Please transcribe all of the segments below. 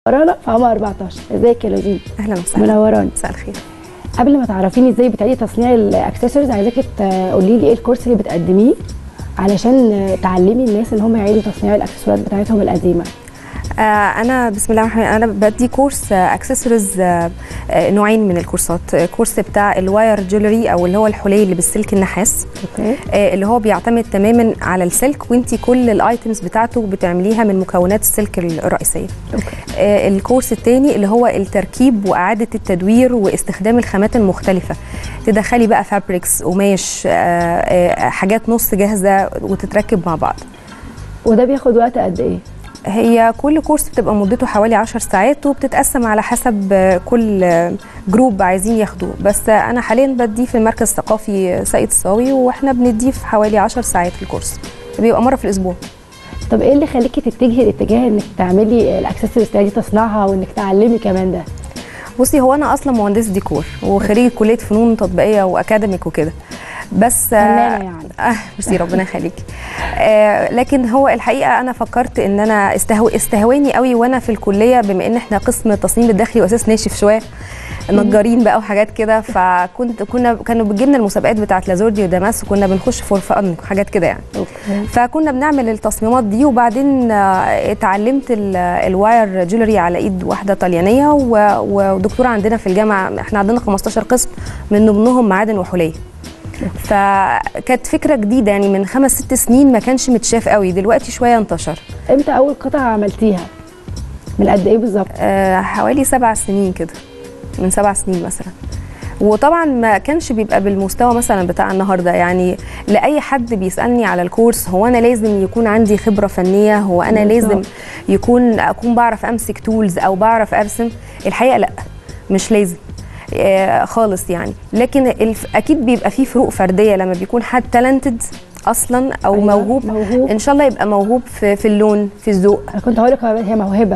ورانا في عمر 14 ازيك يا لوزين اهلا وسهلا منوراني مساء الخير قبل ما تعرفيني ازاي بتعيدي تصنيع الاكسسوارز عايزاكي تقولي لي ايه الكورس اللي بتقدميه علشان تعلمي الناس ان هم يعيدوا تصنيع الاكسسوارات بتاعتهم القديمه آه انا بسم الله الرحمن الرحيم انا بدي كورس اكسسوارز آه آه نوعين من الكورسات آه، كورس بتاع الواير جولري او اللي هو الحلي اللي بالسلك النحاس اوكي آه اللي هو بيعتمد تماما على السلك وانت كل الايتمز بتاعته بتعمليها من مكونات السلك الرئيسيه اوكي آه، الكورس الثاني اللي هو التركيب واعاده التدوير واستخدام الخامات المختلفه تدخلي بقى فابريكس قماش آه، آه، حاجات نص جاهزه وتتركب مع بعض وده بياخد وقت قد ايه هي كل كورس بتبقى مدته حوالي 10 ساعات وبتتقسم على حسب آه، كل آه، جروب عايزين ياخدوه بس آه، انا حاليا بديه في المركز الثقافي سيد الصاوي واحنا بنديه في حوالي 10 ساعات الكورس بيبقى مره في الاسبوع طب ايه اللي خليكي تتجهي الاتجاه انك تعملي الاكسسوارز تعيدي تصنيعها وانك تعلمي كمان ده بصي هو انا اصلا مهندس ديكور وخريج كليه فنون تطبيقيه واكاديميك وكده بس فنانة يعني. آه ميرسي ربنا يخليكي آه لكن هو الحقيقه انا فكرت ان انا استهو استهواني قوي وانا في الكليه بما ان احنا قسم التصميم الداخلي واساس ناشف شويه نجارين بقى وحاجات كده فكنت كنا كانوا بتجيلنا المسابقات بتاعت لازوردي وداماس وكنا بنخش فور فن وحاجات كده يعني اوكي فكنا بنعمل التصميمات دي وبعدين آه، اتعلمت ال- الواير جولري على ايد واحده طليانيه و- ودكتوره عندنا في الجامعه احنا عندنا 15 قسم من ضمنهم معادن وحليه فكانت فكره جديده يعني من خمس ست سنين ما كانش متشاف قوي دلوقتي شويه انتشر امتى اول قطعه عملتيها من قد ايه بالظبط آه، حوالي سبع سنين كده من سبع سنين مثلا وطبعا ما كانش بيبقى بالمستوى مثلا بتاع النهارده يعني لاي حد بيسالني على الكورس هو انا لازم يكون عندي خبره فنيه هو انا بالظبط. لازم يكون اكون بعرف امسك تولز او بعرف ارسم الحقيقه لا مش لازم آه، خالص يعني لكن الف... اكيد بيبقى فيه فروق فرديه لما بيكون حد تالنتد اصلا او أيوة، موهوب موهوب. ان شاء الله يبقى موهوب في, في اللون في الذوق انا كنت هقول لك هي موهبه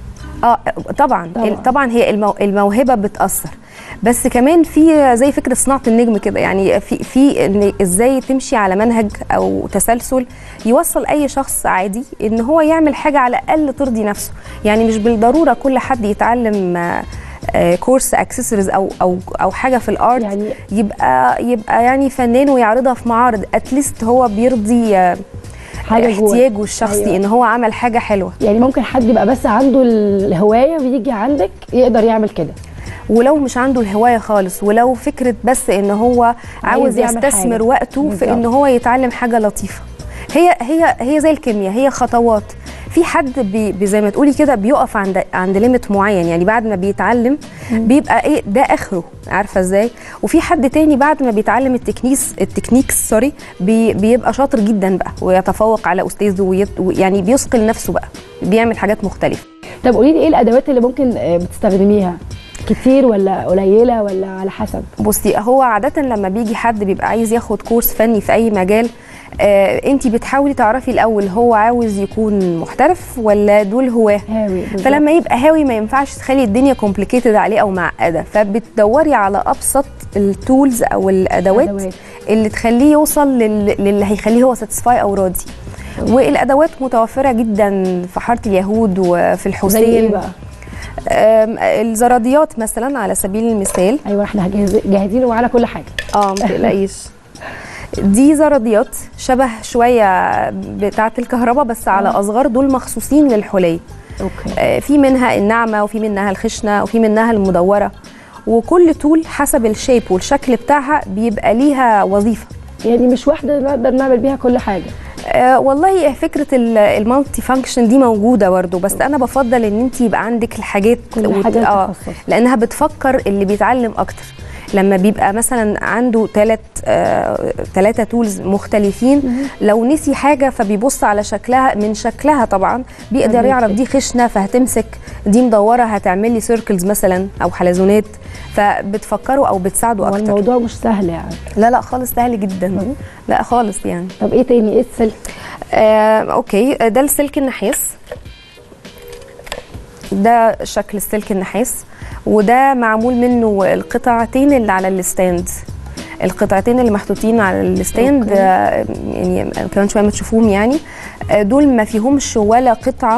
اه طبعا طبعاً. طبعا, طبعا هي المو... الموهبه بتاثر بس كمان في زي فكره صناعه النجم كده يعني في في ان ازاي تمشي على منهج او تسلسل يوصل اي شخص عادي ان هو يعمل حاجه على الاقل ترضي نفسه يعني مش بالضروره كل حد يتعلم آه، آه، كورس اكسسوارز او او او حاجه في الارت يعني يبقى يبقى يعني فنان ويعرضها في معارض اتليست هو بيرضي آه، حاجه جوه احتياجه الشخصي أيوة. أيوة. ان هو عمل حاجه حلوه يعني ممكن حد يبقى بس عنده الهوايه ويجي عندك يقدر يعمل كده ولو مش عنده الهوايه خالص ولو فكره بس ان هو عاوز يعمل يستثمر حاجة. وقته في ان بالظبط. هو يتعلم حاجه لطيفه هي هي هي زي الكيمياء هي خطوات في حد بي بي- زي ما تقولي كده بيقف عند عند ليميت معين يعني بعد ما بيتعلم بيبقى ايه ده اخره عارفه ازاي وفي حد تاني بعد ما بيتعلم التكنيس التكنيكس سوري بي بيبقى شاطر جدا بقى ويتفوق على استاذه ويت- ويعني بيثقل نفسه بقى بيعمل حاجات مختلفه طب قولي لي ايه الادوات اللي ممكن آه، بتستخدميها كتير ولا قليله ولا على حسب بصي هو عادة لما بيجي حد بيبقى عايز ياخد كورس فني في أي مجال آه انت بتحاولي تعرفي الأول هو عاوز يكون محترف ولا دول هواه هاوي بالظبط. فلما يبقى هاوي ما ينفعش تخلي الدنيا كومبليكيتد عليه او معقده فبتدوري على ابسط التولز او الادوات أدوات. اللي تخليه يوصل لل... للي هيخليه هو ساتسفاي او راضي والادوات متوفره جدا في حاره اليهود وفي زي الحسين ايه بقى آم، الزراديات مثلا على سبيل المثال ايوه احنا جاهز- جاهزين ومعانا كل حاجه اه ما تقلقيش دي زراديات شبه شويه بتاعه الكهرباء بس على اصغر دول مخصوصين للحلي اوكي آه، في منها الناعمه وفي منها الخشنه وفي منها المدوره وكل طول حسب الشيب والشكل بتاعها بيبقى ليها وظيفه يعني مش واحده نقدر نعمل بيها كل حاجه آه والله فكره ال- المالتي فانكشن دي موجوده برضه بس انا بفضل ان انت يبقى عندك الحاجات كل وت- حاجة آه تخصص. لانها بتفكر اللي بيتعلم اكتر لما بيبقى مثلا عنده ثلاث ثلاثه تولز مختلفين لو نسي حاجه فبيبص على شكلها من شكلها طبعا بيقدر فبيكتب. يعرف دي خشنه فهتمسك دي مدوره هتعمل لي سيركلز مثلا او حلزونات فبتفكروا او بتساعدوا هو اكتر الموضوع مش سهل يعني لا لا خالص سهل جدا لا خالص يعني طب ايه تاني ايه السلك آه، اوكي ده السلك النحاس ده شكل السلك النحاس وده معمول منه القطعتين اللي على الستاند القطعتين اللي محطوطين على الستاند أوكي. آه، يعني كمان شويه ما تشوفوهم يعني آه، دول ما فيهمش ولا قطعه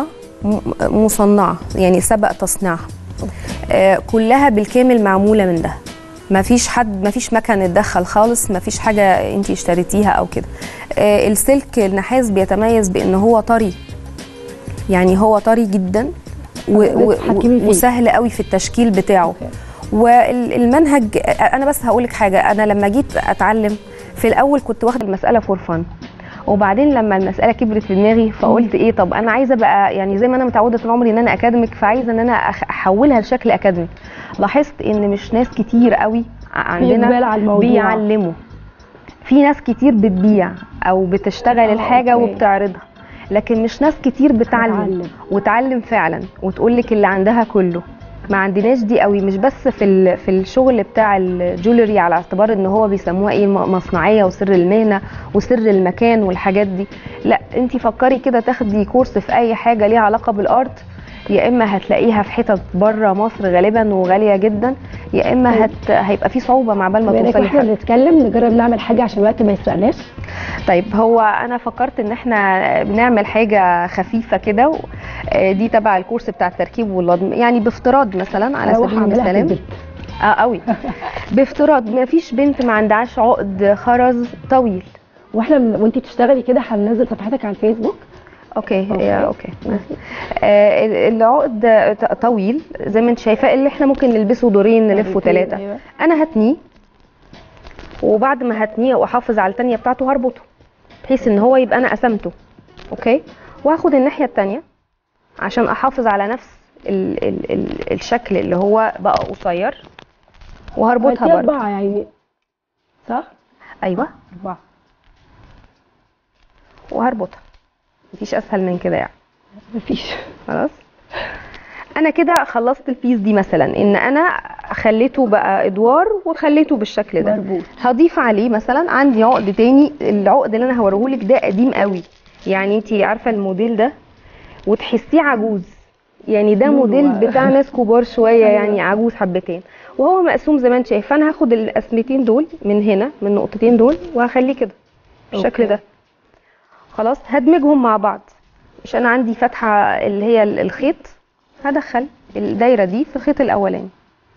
م- مصنعه يعني سبق تصنيعها آه، كلها بالكامل معموله من ده ما فيش حد ما فيش مكان اتدخل خالص ما فيش حاجه انت اشتريتيها او كده آه، السلك النحاس بيتميز بان هو طري يعني هو طري جدا و و تتحكمي فيه. وسهل قوي في التشكيل بتاعه أوكي. والمنهج انا بس هقول لك حاجه انا لما جيت اتعلم في الاول كنت واخده المساله فور فن وبعدين لما المساله كبرت في دماغي فقلت ايه طب انا عايزه بقى يعني زي ما انا متعوده طول عمري ان انا اكاديميك فعايزه ان انا أخ- احولها لشكل اكاديميك لاحظت ان مش ناس كتير قوي إقبال عندنا على الموضوع. بيعلموا في ناس كتير بتبيع او بتشتغل آه، الحاجه أوكي. وبتعرضها لكن مش ناس كتير بتعلم بتعلم. وتعلم فعلا وتقول لك اللي عندها كله ما عندناش دي قوي مش بس في ال- في الشغل بتاع الجولري على اعتبار ان هو بيسموها ايه م- مصنعيه وسر المهنه وسر المكان والحاجات دي لا انت فكري كده تاخدي كورس في اي حاجه ليها علاقه بالارت يا اما هتلاقيها في حتت بره مصر غالبا وغاليه جدا يا اما هت... هيبقى في صعوبه مع بال ما بما إنك توصلي واحنا لحد. بنتكلم نجرب نعمل حاجه عشان الوقت ما يسرقناش طيب هو انا فكرت ان احنا بنعمل حاجه خفيفه كده و- آه، دي تبع الكورس بتاع التركيب واللضم يعني بافتراض مثلا على أروح سبيل أعملها في المثال البيت. اه قوي بافتراض ما فيش بنت ما عندهاش عقد خرز طويل واحنا من... وانت بتشتغلي كده هننزل صفحتك على الفيسبوك اوكي أوكي. يا اوكي آه ال- العقد ط- طويل زي ما انت شايفاه اللي احنا ممكن نلبسه دورين نلفه ثلاثه أيوة. انا هتنيه وبعد ما هتنيه واحافظ على التانية بتاعته هربطه بحيث ان هو يبقى انا قسمته اوكي وهاخد الناحيه التانية عشان احافظ على نفس ال ال ال الشكل اللي هو بقى قصير وهربطها عملتيها برضه أربعة يعني صح؟ ايوه أربعة وهربطها مفيش اسهل من كده يعني مفيش خلاص انا كده خلصت البيس دي مثلا ان انا خليته بقى ادوار وخليته بالشكل ده مربوط. هضيف عليه مثلا عندي عقد تاني العقد اللي انا هوريهولك ده قديم قوي يعني انت عارفه الموديل ده وتحسيه عجوز يعني ده لونه موديل بقى. بتاع ناس كبار شويه أيوة. يعني عجوز حبتين وهو مقسوم زي ما انت شايفه انا هاخد القسمتين دول من هنا من النقطتين دول وهخليه كده بالشكل أوكي. ده خلاص هدمجهم مع بعض مش انا عندي فتحه اللي هي ال- الخيط هدخل الدايره دي في الخيط الاولاني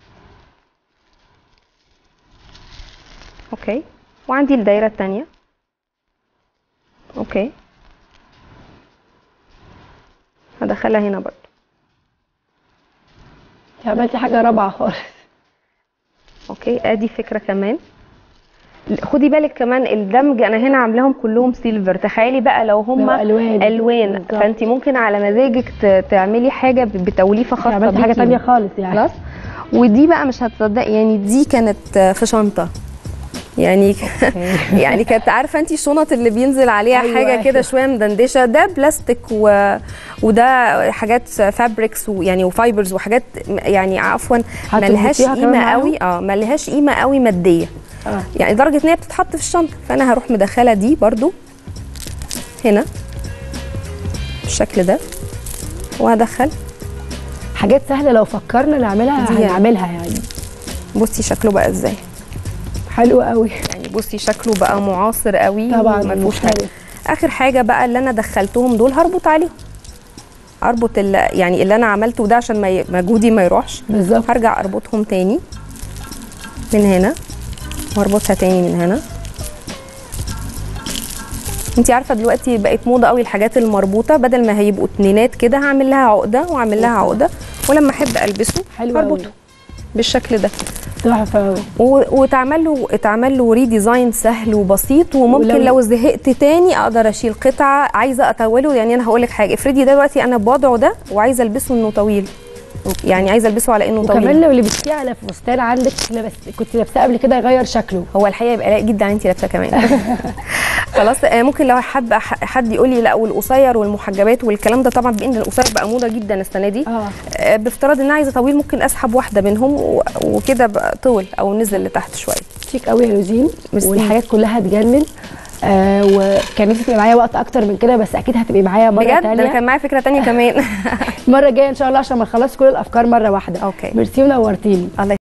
اوكي وعندي الدايره الثانيه اوكي هدخلها هنا برضو عملتي حاجة رابعة خالص اوكي ادي فكره كمان خدي بالك كمان الدمج انا هنا عاملاهم كلهم سيلفر تخيلي بقى لو هم لو ألوان. الوان بالظبط. فانت ممكن على مزاجك ت- تعملي حاجه ب- بتوليفه خاصه عملتي حاجة بيكي. تانية خالص يعني خلاص ودي بقى مش هتصدقي يعني دي كانت في شنطه يعني يعني كانت عارفه انت الشنط اللي بينزل عليها أيوة، حاجه كده أيوة. شويه مدندشه ده بلاستيك و... وده حاجات فابريكس ويعني وفايبرز وحاجات يعني عفوا ملهاش هتربطيها كمان قيمه معاهم؟ قوي اه ملهاش قيمه قوي ماديه آه. يعني لدرجه ان هي بتتحط في الشنطه فانا هروح مدخله دي برضو هنا بالشكل ده وهدخل حاجات سهلة لو فكرنا نعملها دي يعني. هنعملها يعني بصي شكله بقى ازاي حلو قوي يعني بصي شكله بقى معاصر قوي طبعا ما فيهوش حاجه مختلف. اخر حاجه بقى اللي انا دخلتهم دول هربط عليهم اربط ال- يعني اللي انا عملته ده عشان ما ي- مجهودي ما يروحش بالظبط هرجع اربطهم تاني من هنا واربطها تاني من هنا انت عارفه دلوقتي بقت موضه قوي الحاجات المربوطه بدل ما هيبقوا اتنينات كده هعمل لها عقده واعمل لها عقده ولما احب البسه حلو أوي. هربطه بالشكل ده تحفة أوي و- واتعمل له اتعمل له ريديزاين سهل وبسيط وممكن ولو- لو زهقت تاني اقدر اشيل قطعه عايزه اطوله يعني انا هقول لك حاجه افرضي دلوقتي انا بوضعه ده وعايزه البسه انه طويل يعني عايزه البسه على انه وكمان طويل لو لبستيه على فستان عندك لبس كنت لابساه قبل كده يغير شكله هو الحقيقه يبقى لايق جدا انت لابسه كمان خلاص آه، ممكن لو حد حد يقول لي لا والقصير والمحجبات والكلام ده طبعا بان القصير بقى موضه جدا السنه دي اه آه، بافتراض ان أنا عايزه طويل ممكن اسحب واحده منهم و- وكده بقى طول او نزل لتحت شويه شيك قوي يا لوزين ميرسي. والحاجات كلها تجنن آه وكان نفسي تبقي معايا وقت اكتر من كده بس اكيد هتبقي معايا مره بجد ده انا تانية كان معايا فكره تانية كمان المره الجايه ان شاء الله عشان ما نخلص كل الافكار مره واحده أوكي. ميرسي ونورتيني الله